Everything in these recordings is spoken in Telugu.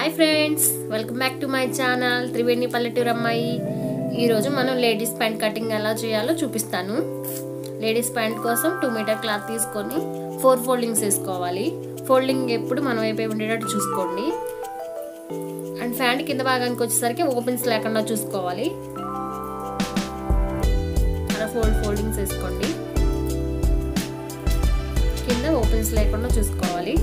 hi friends welcome back to my channel Triveni పల్లెటూరు అమ్మాయి ఈరోజు మనం లేడీస్ ప్యాంట్ కటింగ్ ఎలా చేయాలో చూపిస్తాను లేడీస్ ప్యాంట్ కోసం టూ మీటర్ క్లాత్ తీసుకొని ఫోర్ ఫోల్డింగ్స్ వేసుకోవాలి ఫోల్డింగ్ ఎప్పుడు మన వైపు ఉండేటట్టు చూసుకోండి అండ్ ప్యాంట్ కింద భాగానికి వచ్చేసరికి ఓపెన్స్ లేకుండా చూసుకోవాలి అలా ఫోల్డ్ ఫోల్డింగ్స్ వేసుకోండి కింద ఓపెన్స్ లేకుండా చూసుకోవాలి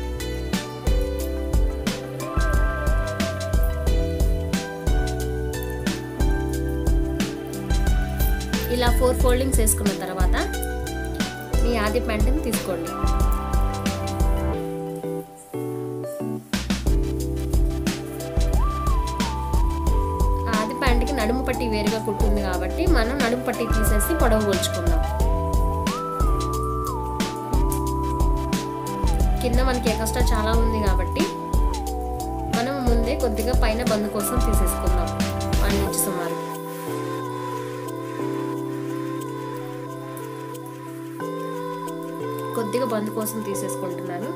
ఇలా ఫోర్ ఫోల్డింగ్స్ వేసుకున్న తర్వాత మీ ఆది ప్యాంటుని తీసుకోండి ఆది ప్యాంట్కి నడుము పట్టి వేరుగా కుట్టుంది కాబట్టి మనం నడుము పట్టి తీసేసి పొడవు కొలుచుకుందాం కింద మనకి ఎక్స్ట్రా చాలా ఉంది కాబట్టి మనం ముందే కొద్దిగా పైన బంద్ కోసం తీసేసుకుందాం వన్ ఇంచ్ సుమారు కొద్దిగా బంద్ కోసం తీసేసుకుంటున్నాను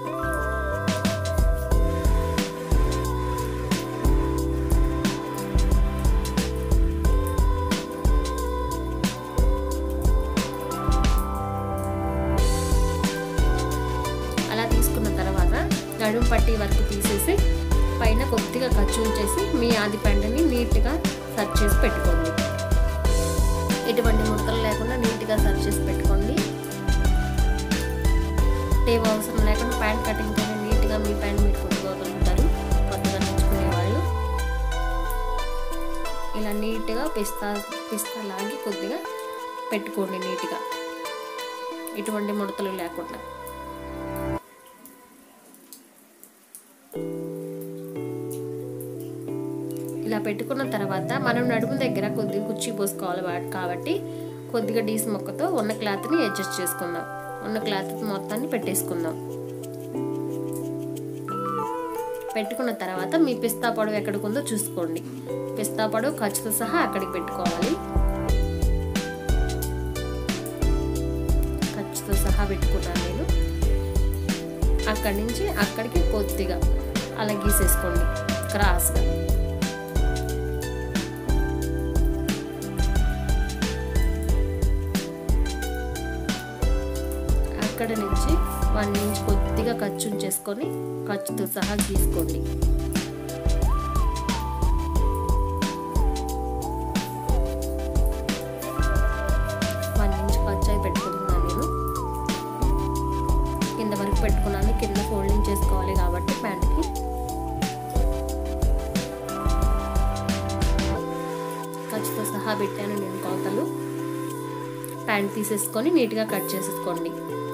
అలా తీసుకున్న తర్వాత నడుము పట్టి వరకు తీసేసి పైన కొద్దిగా ఖర్చు ఉంచేసి మీ ఆది పెంటని నీట్గా సర్చ్ చేసి పెట్టుకోండి ఎటువంటి ముడతలు లేకుండా నీట్గా సర్చ్ చేసి పెట్టుకోండి టేప్ అవసరం లేకుండా ప్యాంట్ కటింగ్తోనే నీట్గా మీ ప్యాంట్ మీరు కుట్టుకోగలుగుతారు కొత్తగా నేర్చుకునే వాళ్ళు ఇలా నీట్గా పిస్తా పిస్తా లాగి కొద్దిగా పెట్టుకోండి నీట్గా ఎటువంటి ముడతలు లేకుండా ఇలా పెట్టుకున్న తర్వాత మనం నడుము దగ్గర కొద్దిగా కుర్చీ పోసుకోవాలి కాబట్టి కొద్దిగా డీస్ మొక్కతో ఉన్న క్లాత్ని అడ్జస్ట్ చేసుకుందాం ఉన్న క్లాత్ మొత్తాన్ని పెట్టేసుకుందాం పెట్టుకున్న తర్వాత మీ పిస్తా పొడవు ఎక్కడికి ఉందో చూసుకోండి పిస్తా పొడవు ఖర్చుతో సహా అక్కడికి పెట్టుకోవాలి ఖర్చుతో సహా పెట్టుకున్నాను నేను అక్కడి నుంచి అక్కడికి కొద్దిగా అలా గీసేసుకోండి క్రాస్గా అక్కడ నుంచి వన్ ఇంచ్ కొద్దిగా ఖర్చు ఉంచేసుకొని ఖర్చుతో సహా గీసుకోండి వన్ ఇంచ్ ఖర్చు అయి పెట్టుకుంటున్నాను నేను కింద వరకు పెట్టుకున్నాను కింద ఫోల్డింగ్ చేసుకోవాలి కాబట్టి ప్యాంట్కి ఖర్చుతో సహా పెట్టాను నేను కొలతలు ప్యాంట్ తీసేసుకొని నీట్గా కట్ చేసేసుకోండి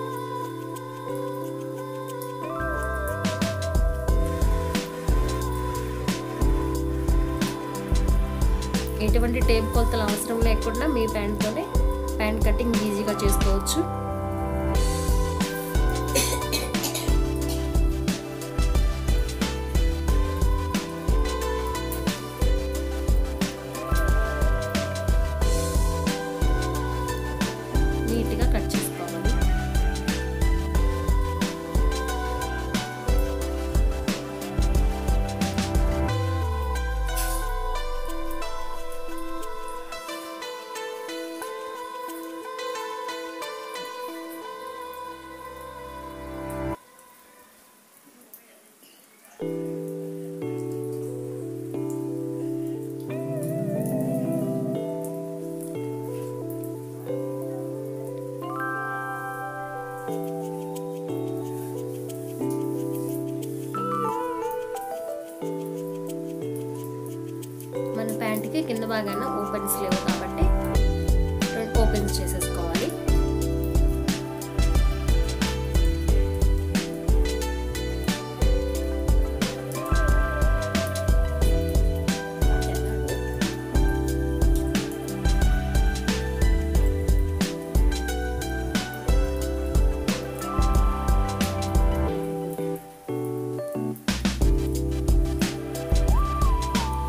ఎటువంటి టేప్ కొలతలు అవసరం లేకుండా మీ ప్యాంట్తోనే ప్యాంట్ కటింగ్ ఈజీగా చేసుకోవచ్చు నీట్గా కట్ చేసుకోవాలి మన ప్యాంట్కి కింద భాగాన ఓపెన్స్ లేవు కాబట్టి ఓపెన్స్ చేసేసుకోవాలి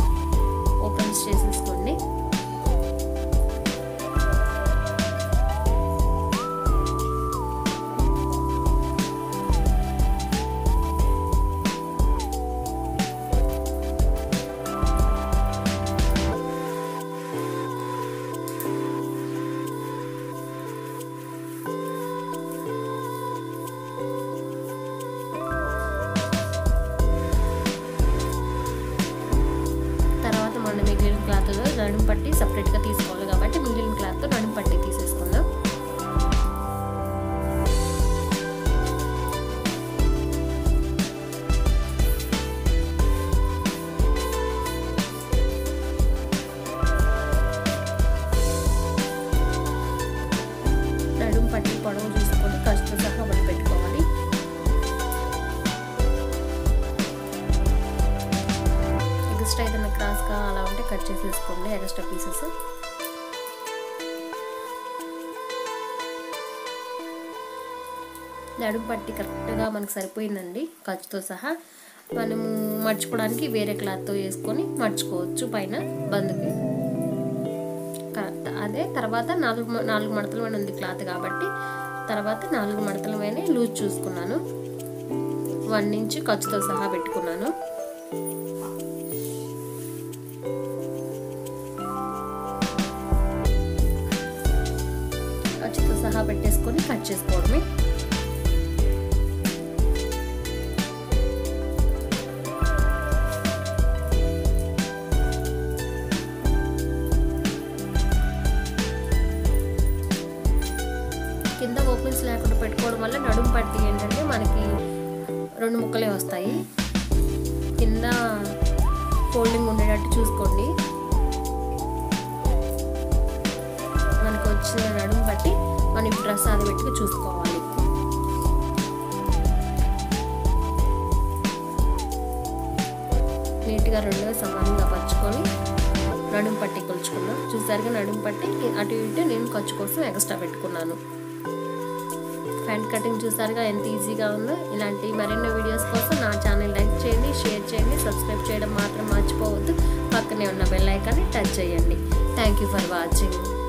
ఓపెన్స్ చేసేసుకోండి సపరేట్గా తీసుకోవాలి కాబట్టి మిగిలిన క్లాత్తో నడుము పట్టి తీసేసుకుందాం నడుము పట్టి పొడవు చూసుకొని ఖర్చుతో సహా ఒకటి పెట్టుకోవాలి ఎక్స్ట్రా ఏదైనా క్రాస్గా అలా ఉంటే కట్ చేసేసుకోండి ఎక్స్ట్రా పీసెస్ నడుము పట్టి కరెక్ట్గా మనకు సరిపోయిందండి ఖర్చుతో సహా మనము మర్చుకోవడానికి వేరే క్లాత్తో వేసుకొని మర్చుకోవచ్చు పైన బందుకి కరెక్ట్ అదే తర్వాత నాలుగు నాలుగు మడతల మీద ఉంది క్లాత్ కాబట్టి తర్వాత నాలుగు మడతల మీద లూజ్ చూసుకున్నాను వన్ ఇంచ్ ఖర్చుతో సహా పెట్టుకున్నాను ఖర్చుతో సహా పెట్టేసుకొని కట్ చేసుకోవడమే కింద ఓపెన్స్ లేకుండా పెట్టుకోవడం వల్ల నడుము పట్టి ఏంటంటే మనకి రెండు ముక్కలే వస్తాయి కింద ఫోల్డింగ్ ఉండేటట్టు చూసుకోండి మనకు వచ్చిన నడుము పట్టి మనం డ్రెస్ అది పెట్టుకు చూసుకోవాలి నీట్గా రెండు సమానంగా పరుచుకొని నడుము పట్టి కొలుచుకున్నాం చూసారుగా నడుము పట్టి అటు ఇటు నేను ఖర్చు కోసం ఎక్స్ట్రా పెట్టుకున్నాను ఫ్యాంట్ కటింగ్ చూసారుగా ఎంత ఈజీగా ఉందో ఇలాంటి మరెన్నో వీడియోస్ కోసం నా ఛానల్ లైక్ చేయండి షేర్ చేయండి సబ్స్క్రైబ్ చేయడం మాత్రం మర్చిపోవద్దు పక్కనే ఉన్న బెల్ ఐకాన్ని టచ్ చేయండి థ్యాంక్ యూ ఫర్ వాచింగ్